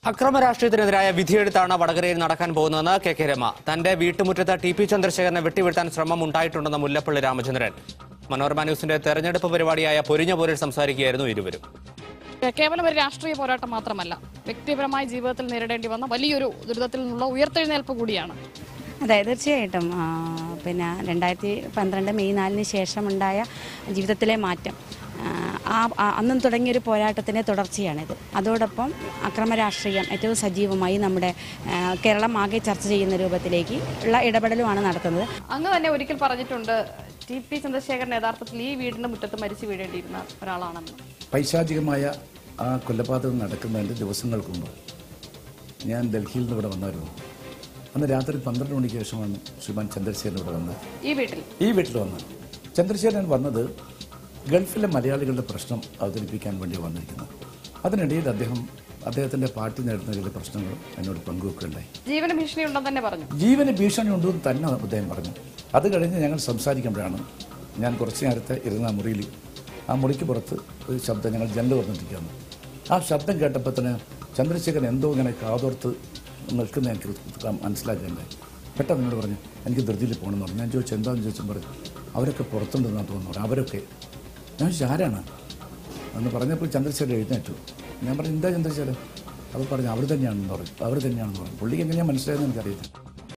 അക്രമ രാഷ്ട്രീയത്തിനെതിരായ വിധിയെടുത്താണ് വടകരയിൽ നടക്കാൻ പോകുന്നതെന്ന് കെ കെ രമ തന്റെ വീട്ടുമുറ്റത്ത് ടി പി ചന്ദ്രശേഖരനെ വെട്ടിവീഴ്ത്താൻ ശ്രമം ഉണ്ടായിട്ടുണ്ടെന്ന് മുല്ലപ്പള്ളി രാമചന്ദ്രൻ മനോരമ ന്യൂസിന്റെ തെരഞ്ഞെടുപ്പ് പരിപാടിയായ പൊരിഞ്ഞ പോരിൽ സംസാരിക്കുകയായിരുന്നു ഇരുവരും കേവലം ഒരു രാഷ്ട്രീയ പോരാട്ടം മാത്രമല്ല വ്യക്തിപരമായ ജീവിതത്തിൽ നേരിടേണ്ടി വന്ന വലിയൊരു ദുരിതത്തിൽ നിന്നുള്ള ഉയർത്തെഴുന്നേൽപ്പ് കൂടിയാണ് അതെ തീർച്ചയായിട്ടും ആ, പിന്നെ രണ്ടായിരത്തി പന്ത്രണ്ട് മെയ് നാലിന് ശേഷമുണ്ടായ ജീവിതത്തിലെ മാറ്റം ആ, ആ ആ- അന്നും തുടങ്ങിയൊരു പോരാട്ടത്തിൻ്റെ തുടർച്ചയാണിത് അതോടൊപ്പം അക്രമ രാഷ്ട്രീയം ഏറ്റവും സജീവമായി നമ്മുടെ ആ, കേരളം ആകെ ചർച്ച ചെയ്യുന്ന രൂപത്തിലേക്ക് ഉള്ള ഇടപെടലുമാണ് നടത്തുന്നത് അങ്ങ് തന്നെ ഒരിക്കൽ പറഞ്ഞിട്ടുണ്ട് ടി പി ചന്ദ്രശേഖരൻ യഥാർത്ഥത്തിൽ ഈ വീടിന്റെ മുറ്റത്ത് മരിച്ചു വീഴേണ്ടിയിരുന്ന ഒരാളാണെന്ന് പൈശാചികമായ ആ കൊലപാതകം നടക്കുന്നതിൻ്റെ ദിവസങ്ങൾക്ക് മുമ്പ് ഞാൻ ഡൽഹിയിൽ നിന്ന് ഇവിടെ വന്നായിരുന്നു അന്ന് രാത്രി പന്ത്രണ്ട് മണിക്ക് ശേഷമാണ് ശ്രീമാൻ ചന്ദ്രശേഖരൻ ഇവിടെ വന്നത് ഈ വീട്ടിൽ ഈ വീട്ടിൽ വന്നത് ചന്ദ്രശേഖരൻ വന്നത് ഗൾഫിലെ മലയാളികളുടെ പ്രശ്നം അവതരിപ്പിക്കാൻ വേണ്ടി വന്നിരിക്കുന്നത് അതിനിടയിൽ അദ്ദേഹം അദ്ദേഹത്തിൻ്റെ പാർട്ടി നേടുന്ന ചില പ്രശ്നങ്ങൾ എന്നോട് പങ്കുവെക്കുകയുണ്ടായി ജീവന ഭീഷണി ഉണ്ടെന്ന് തന്നെ പറഞ്ഞു ജീവന് ഭീഷണി ഉണ്ടെന്ന് തന്നെ അദ്ദേഹം പറഞ്ഞു അത് കഴിഞ്ഞ് ഞങ്ങൾ സംസാരിക്കുമ്പോഴാണ് ഞാൻ കുറച്ച് നേരത്തെ ഇരുന്ന ആ മുറിയിൽ ആ മുറിക്ക് പുറത്ത് ഒരു ശബ്ദം ഞങ്ങൾ ജനൽ തുറന്നിട്ടിരിക്കുകയാണ് ആ ശബ്ദം കേട്ടപ്പോൾ തന്നെ ചന്ദ്രശേഖരൻ എന്തോ ഇങ്ങനെ കാതോർത്ത് നിൽക്കുന്ന എനിക്ക് മനസ്സിലാക്കുകയുണ്ടായി പെട്ടെന്ന് എന്നോട് പറഞ്ഞു എനിക്ക് ധൃതിയിൽ പോകണമെന്ന് പറഞ്ഞു ഞാൻ ചോദിച്ചു എന്താണെന്ന് ചോദിച്ചും പറഞ്ഞു അവരൊക്കെ പുറത്തുണ്ടെന്നാണ് തോന്നുന്നു അവരൊക്കെ ഞാൻ ചോദിച്ചു ആരാണ് എന്ന് പറഞ്ഞപ്പോൾ ചന്ദ്രശേഖരൻ എഴുന്നേറ്റു ഞാൻ പറഞ്ഞു എന്താ ചന്ദ്രശേഖരൻ അപ്പോൾ പറഞ്ഞു അവർ തന്നെയാണെന്ന് പറഞ്ഞു അവർ തന്നെയാണെന്ന് പറഞ്ഞു പുള്ളിക്ക് എങ്ങനെയാണ് മനസ്സിലായെന്ന് എനിക്കറിയില്ല